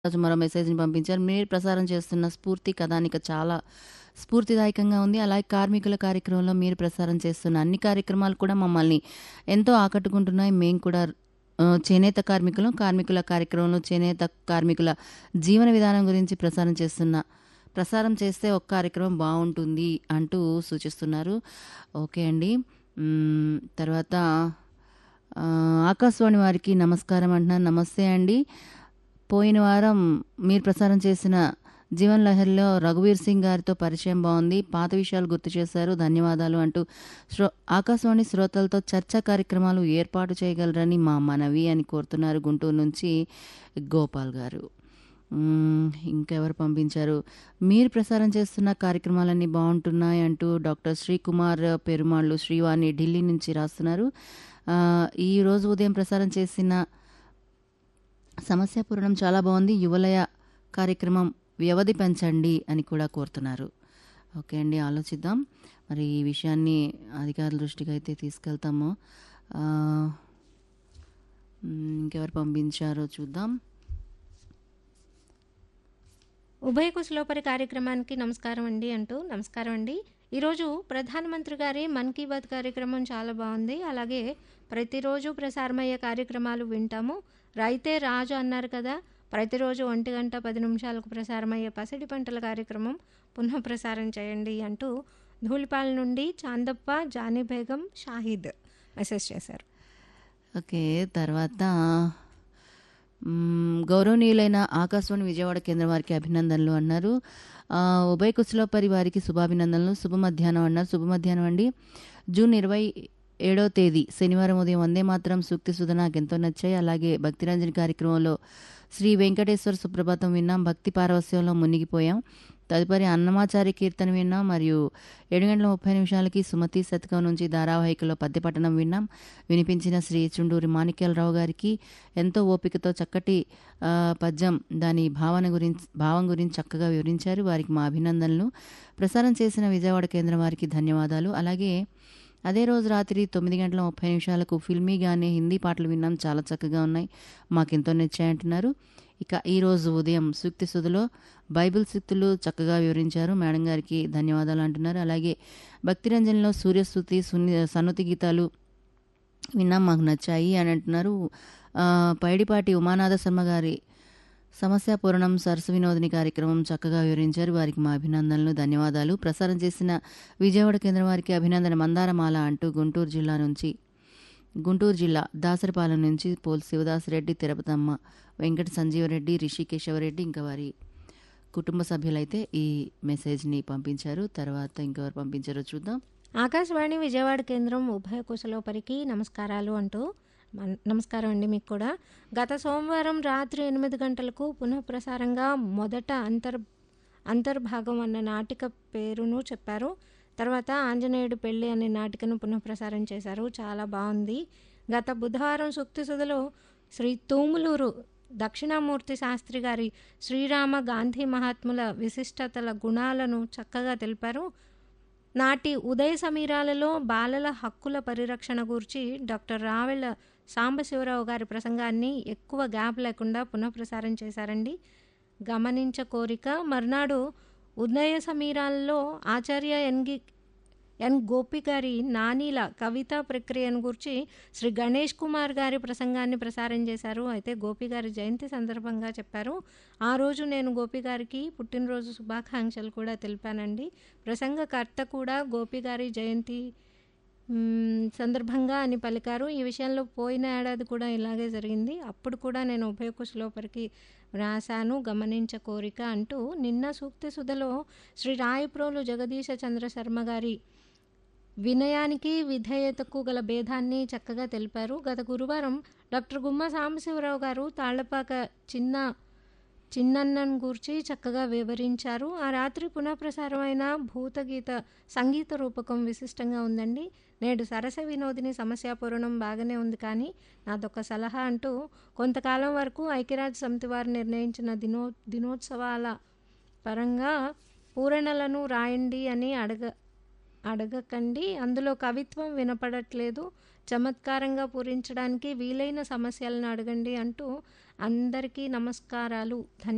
రాజు మరో మెసేజ్‌ని పంపించారు. మీరు ప్రసారం చేస్తున్న స్ఫూర్తి కథానిక చాలా స్ఫూర్తిదాయకంగా ఉంది. అలాగే కార్మికుల కార్యక్రమంలో మీరు ప్రసారం చేస్తున్న అన్ని కార్యక్రమాలు కూడా మమ్మల్ని ఎంతో ఆకట్టుకుంటున్నాయి. మేము కూడా ఆహ్, చేనేత కార్మికులం. కార్మికుల కార్యక్రమంలో చేనేత కార్మికుల జీవన విధానం గురించి ప్రసారం చేస్తున్న ప్రసారం చేస్తే ఒక కార్యక్రమం బావుంటుంది అంటూ సూచిస్తున్నారు. ఓకే అండి. హ్మ్. తర్వాత ఆహ్, ఆకాశవాణి వారికి నమస్కారం అంటున్నారు. నమస్తే అండి. పోయిన వారం మీరు ప్రసారం చేసిన 'జీవన్ లహరి'లో రఘువీర్ సింగ్ గారితో పరిచయం బావుంది. పాత విషయాలు గుర్తు చేశారు. ధన్యవాదాలు అంటూ శ్రో ఆకాశవాణి శ్రోతలతో చర్చా కార్యక్రమాలు ఏర్పాటు చేయగలరని మా మనవి అని కోరుతున్నారు గుంటూరు నుంచి గోపాల్ గారు. హ్మ్. ఇంకెవరు పంపించారు. మీరు ప్రసారం చేస్తున్న కార్యక్రమాలన్నీ బావుంటున్నాయి అంటూ డాక్టర్ శ్రీకుమార్ పెరుమాళ్లు శ్రీవాణి ఢిల్లీ నుంచి రాస్తున్నారు. ఆహ్, ఈరోజు ఉదయం ప్రసారం చేసిన సమస్య పూరణం చాలా బావుంది. యువలయ కార్యక్రమం వ్యవధి పెంచండి అని కూడా కోరుతున్నారు. ఓకే అండి. ఆలోచిద్దాం. మరి ఈ విషయాన్ని అధికారుల దృష్టికి అయితే తీసుకెళ్తాము. ఆహ్, హ్మ్. ఇంకెవరు పంపించారో చూద్దాం. ఉభయ కుశలోపరి కార్యక్రమానికి నమస్కారం అండి అంటూ నమస్కారం అండి. ఈరోజు ప్రధానమంత్రి గారి 'మన్ కీ బాత్' కార్యక్రమం చాలా బావుంది. అలాగే ప్రతిరోజు ప్రసారమయ్యే కార్యక్రమాలు వింటాము. రైతే రాజు అన్నారు కదా! ప్రతిరోజు 1 గంట 10 నిమిషాలకు ప్రసారమయ్యే పసిడి పంటల కార్యక్రమం పునః ప్రసారం చేయండి అంటూ ధూళిపాల నుండి చాందప్ప, జానీ బేగం, షాహిద్ మెసేజ్ చేశారు. ఓకే. తర్వాత హ్మ్. గౌరవనీయులైన ఆకాశవాణి విజయవాడ కేంద్రం వారికి అభినందనలు అన్నారు. ఆహ్, ఉభయ కుశలోపరి వారికి శుభాభినందనలు. శుభ మధ్యాహ్నం అన్నారు. శుభ మధ్యాహ్నం అండి. జూన్ 27వ తేదీ శనివారం ఉదయం వందే మాతరం సూక్తి సుధ నాకెంతో నచ్చాయి. అలాగే భక్తిరంజని కార్యక్రమంలో శ్రీ వెంకటేశ్వర సుప్రభాతం విన్నాం. భక్తి పారవస్యంలో మునిగిపోయాం. తదుపరి అన్నమాచారి కీర్తన విన్నాం. మరియు 7 గంటల 30 నిమిషాలకి సుమతి శతకం నుంచి ధారావాహికలో పద్య పఠనం విన్నాం. వినిపించిన శ్రీ చుండూరి మాణిక్యాలరావు గారికి ఎంతో ఓపికతో చక్కటి ఆహ్, పద్యం దాని భావన గురించి భావం గురించి చక్కగా వివరించారు. వారికి మా అభినందనలు. ప్రసారం చేసిన విజయవాడ కేంద్రం వారికి ధన్యవాదాలు. అలాగే అదే రోజు రాత్రి 9 గంటల 30 నిమిషాలకు ఫిల్మీగానే హిందీ పాటలు విన్నాం. చాలా చక్కగా ఉన్నాయి. మాకెంతో నచ్చాయంటున్నారు. ఇక ఈరోజు ఉదయం సూక్తి సుధలో బైబిల్ సూక్తులు చక్కగా వివరించారు. మేడం గారికి ధన్యవాదాలు అంటున్నారు. అలాగే భక్తిరంజనిలో సూర్యస్తుతి, సున్ని సన్నుతి గీతాలు విన్నాం. మాకు నచ్చాయి అని అంటున్నారు. ఆహ్, పైడిపాటి ఉమానాథ శర్మ గారి సమస్య పూరణం సరస వినోదిని కార్యక్రమం చక్కగా వివరించారు. వారికి మా అభినందనలు, ధన్యవాదాలు. ప్రసారం చేసిన విజయవాడ కేంద్రం వారికి అభినందన మందారమాల అంటూ గుంటూరు జిల్లా నుంచి గుంటూరు జిల్లా దాసరిపాలెం నుంచి పోల్ శివదాసరెడ్డి, తిరుపతమ్మ, వెంకట సంజీవరెడ్డి, రిషికేశవరెడ్డి ఇంకా వారి కుటుంబ సభ్యులైతే ఈ మెసేజ్‌ని పంపించారు. తర్వాత ఇంకెవరు పంపించారో చూద్దాం. ఆకాశవాణి విజయవాడ కేంద్రం ఉభయ కుశలోపరికి నమస్కారాలు అంటూ మన్ నమస్కారం అండి మీకు కూడా. గత సోమవారం రాత్రి 8 గంటలకు పునః ప్రసారంగా మొదట అంతర్ అంతర్భాగం అన్న నాటిక పేరును చెప్పారు. తర్వాత ఆంజనేయుడి పెళ్లి అనే నాటికను పునః ప్రసారం చేశారు. చాలా బావుంది. గత బుధవారం సూక్తి సుధలో శ్రీ తూములూరు దక్షిణామూర్తి శాస్త్రి గారి శ్రీరామ, గాంధీ మహాత్ముల విశిష్టతల గుణాలను చక్కగా తెలిపారు. నాటి ఉదయ సమీరాలలో బాలల హక్కుల పరిరక్షణ గూర్చి డాక్టర్ రావెల సాంబశివరావు గారి ప్రసంగాన్ని ఎక్కువ గ్యాప్ లేకుండా పునః ప్రసారం చేశారండి. గమనించ కోరిక మర్నాడు ఉదయ సమీరాలలో ఆచార్య ఎన్‌గి ఎన్. గోపి గారి నానీల కవితా ప్రక్రియను గూర్చి శ్రీ గణేష్ కుమార్ గారి ప్రసంగాన్ని ప్రసారం చేశారు. అయితే గోపి గారి జయంతి సందర్భంగా చెప్పారు. ఆ రోజు నేను గోపి గారికి పుట్టినరోజు శుభాకాంక్షలు కూడా తెలిపానండి. ప్రసంగకర్త కూడా గోపి గారి జయంతి హ్మ్, సందర్భంగా అని పలికారు. ఈ విషయంలో పోయిన ఏడాది కూడా ఇలాగే జరిగింది. అప్పుడు కూడా నేను ఉభయ కుశలోపరికి వ్రాసాను గమనించ కోరిక అంటూ నిన్న సూక్తి సుధలో శ్రీ రాయప్రోలు జగదీశ చంద్ర శర్మ గారి వినయానికి, విధేయతకు గల భేదాన్ని చక్కగా తెలిపారు. గత గురువారం డాక్టర్ గుమ్మ సాంబశివరావు గారు తాళ్లపాక చిన్న చిన్నన్నను గూర్చి చక్కగా వివరించారు. ఆ రాత్రి పునః ప్రసారమైన భూతగీత సంగీత రూపకం విశిష్టంగా ఉందండి. నేడు సరస వినోదిని సమస్య పూరణం బాగానే ఉంది కానీ నాదొక సలహా అంటూ కొంతకాలం వరకు ఐక్యరాజ్య సమితి వారు నిర్ణయించిన దినో దినోత్సవాల పరంగా పూరణలను రాయండి అని అడగ అడగకండి. అందులో కవిత్వం వినపడట్లేదు. చమత్కారంగా పూరించడానికి వీలైన సమస్యలను అడగండి అంటూ అందరికీ నమస్కారాలు. ధన్య